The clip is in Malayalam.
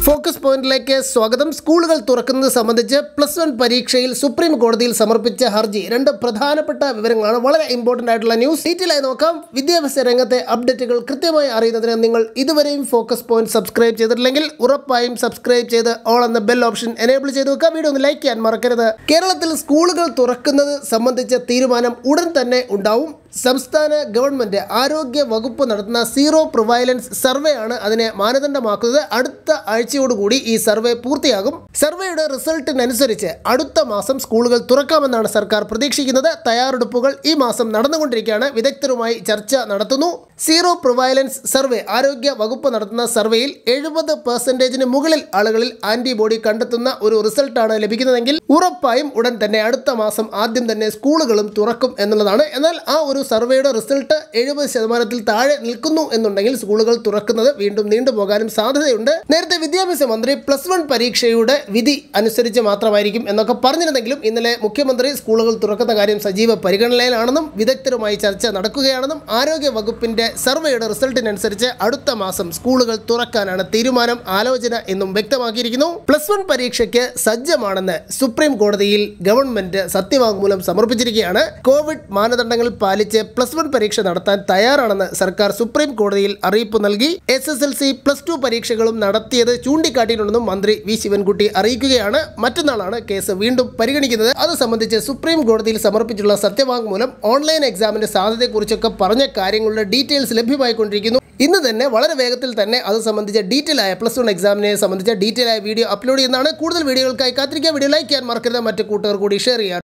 ഫോക്കസ് പോയിന്റിലേക്ക് സ്വാഗതം സ്കൂളുകൾ തുറക്കുന്നത് സംബന്ധിച്ച് പ്ലസ് വൺ പരീക്ഷയിൽ സുപ്രീം കോടതിയിൽ സമർപ്പിച്ച ഹർജി രണ്ട് പ്രധാനപ്പെട്ട വിവരങ്ങളാണ് വളരെ ഇമ്പോർട്ടന്റ് ആയിട്ടുള്ള ന്യൂസ് ഡീറ്റെയിൽ ആയി നോക്കാം വിദ്യാഭ്യാസ രംഗത്തെ അപ്ഡേറ്റുകൾ കൃത്യമായി അറിയുന്നതിന് നിങ്ങൾ ഇതുവരെയും ഫോക്കസ് പോയിന്റ് സബ്സ്ക്രൈബ് ചെയ്തിട്ടില്ലെങ്കിൽ ഉറപ്പായും സബ്സ്ക്രൈബ് ചെയ്ത് ഓൾ എന്ന ബെൽ ഓപ്ഷൻ എനേബിൾ ചെയ്ത് വെക്കുക വീഡിയോ ഒന്ന് ലൈക്ക് ചെയ്യാൻ മറക്കരുത് കേരളത്തിൽ സ്കൂളുകൾ തുറക്കുന്നത് സംബന്ധിച്ച തീരുമാനം ഉടൻ തന്നെ ഉണ്ടാവും സംസ്ഥാന ഗവൺമെന്റ് ആരോഗ്യ വകുപ്പ് നടത്തുന്ന സീറോ പ്രൊവൈലൻസ് സർവേ ആണ് അതിനെ മാനദണ്ഡമാക്കുന്നത് അടുത്ത ആഴ്ചയോടുകൂടി ഈ സർവേ പൂർത്തിയാകും സർവേയുടെ റിസൾട്ടിനനുസരിച്ച് അടുത്ത മാസം സ്കൂളുകൾ തുറക്കാമെന്നാണ് സർക്കാർ പ്രതീക്ഷിക്കുന്നത് തയ്യാറെടുപ്പുകൾ ഈ മാസം നടന്നുകൊണ്ടിരിക്കുകയാണ് വിദഗ്ധരുമായി ചർച്ച നടത്തുന്നു സീറോ പ്രൊവൈലൻസ് സർവേ ആരോഗ്യ വകുപ്പ് നടത്തുന്ന സർവേയിൽ എഴുപത് പെർസെൻറ്റേജിന് മുകളിൽ ആളുകളിൽ ആന്റിബോഡി കണ്ടെത്തുന്ന ഒരു റിസൾട്ടാണ് ലഭിക്കുന്നതെങ്കിൽ ഉറപ്പായും ഉടൻ തന്നെ അടുത്ത മാസം ആദ്യം തന്നെ സ്കൂളുകളും തുറക്കും എന്നുള്ളതാണ് എന്നാൽ ആ ഒരു സർവേയുടെ റിസൾട്ട് എഴുപത് ശതമാനത്തിൽ താഴെ നിൽക്കുന്നു എന്നുണ്ടെങ്കിൽ സ്കൂളുകൾ തുറക്കുന്നത് വീണ്ടും നീണ്ടുപോകാനും സാധ്യതയുണ്ട് നേരത്തെ വിദ്യാഭ്യാസ മന്ത്രി പ്ലസ് വൺ പരീക്ഷയുടെ വിധി അനുസരിച്ച് മാത്രമായിരിക്കും എന്നൊക്കെ പറഞ്ഞിരുന്നെങ്കിലും ഇന്നലെ മുഖ്യമന്ത്രി സ്കൂളുകൾ തുറക്കുന്ന കാര്യം സജീവ പരിഗണനയിലാണെന്നും വിദഗ്ധരുമായി ചർച്ച നടക്കുകയാണെന്നും ആരോഗ്യ വകുപ്പിന്റെ സർവേയുടെ റിസൾട്ടിനനുസരിച്ച് അടുത്ത മാസം സ്കൂളുകൾ തുറക്കാനാണ് തീരുമാനം ആലോചന എന്നും വ്യക്തമാക്കിയിരിക്കുന്നു പ്ലസ് വൺ പരീക്ഷയ്ക്ക് സജ്ജമാണെന്ന് സുപ്രീം കോടതിയിൽ ഗവൺമെന്റ് സത്യവാങ്മൂലം സമർപ്പിച്ചിരിക്കുകയാണ് കോവിഡ് മാനദണ്ഡങ്ങൾ പാലിച്ച് പ്ലസ് വൺ പരീക്ഷ നടത്താൻ തയ്യാറാണെന്ന് സർക്കാർ സുപ്രീം കോടതിയിൽ അറിയിപ്പ് നൽകി S S L C plus two പരീക്ഷകളും നടത്തിയത് ചൂണ്ടിക്കാട്ടിയിട്ടുണ്ടെന്നും മന്ത്രി വി ശിവൻകുട്ടി അറിയിക്കുകയാണ് മറ്റന്നാളാണ് കേസ് വീണ്ടും പരിഗണിക്കുന്നത് അത് സംബന്ധിച്ച് സുപ്രീം കോടതിയിൽ സമർപ്പിച്ചിട്ടുള്ള സത്യവാങ്മൂലം ഓൺലൈൻ എക്സാമിന്റെ സാധ്യതയെക്കുറിച്ചൊക്കെ പറഞ്ഞ കാര്യങ്ങളുടെ ഡീറ്റെയിൽസ് ലഭ്യമായിക്കൊണ്ടിരിക്കുന്നു ഇന്ന് തന്നെ വളരെ വേഗത്തിൽ തന്നെ അത് സംബന്ധിച്ച ഡീറ്റെയിൽ ആയ പ്ലസ് വൺ എക്സാമിനെ സംബന്ധിച്ച ഡീറ്റെയിൽ ആയ വീഡിയോ അപ്ലോഡ് ചെയ്യുന്നതാണ് കൂടുതൽ വീഡിയോകൾക്കായി കാത്തിരിക്കുക വീഡിയോ ലൈക്ക് ചെയ്യാൻ മറക്കരുത് മറ്റു കൂട്ടുകാർ കൂടി ഷെയർ ചെയ്യാൻ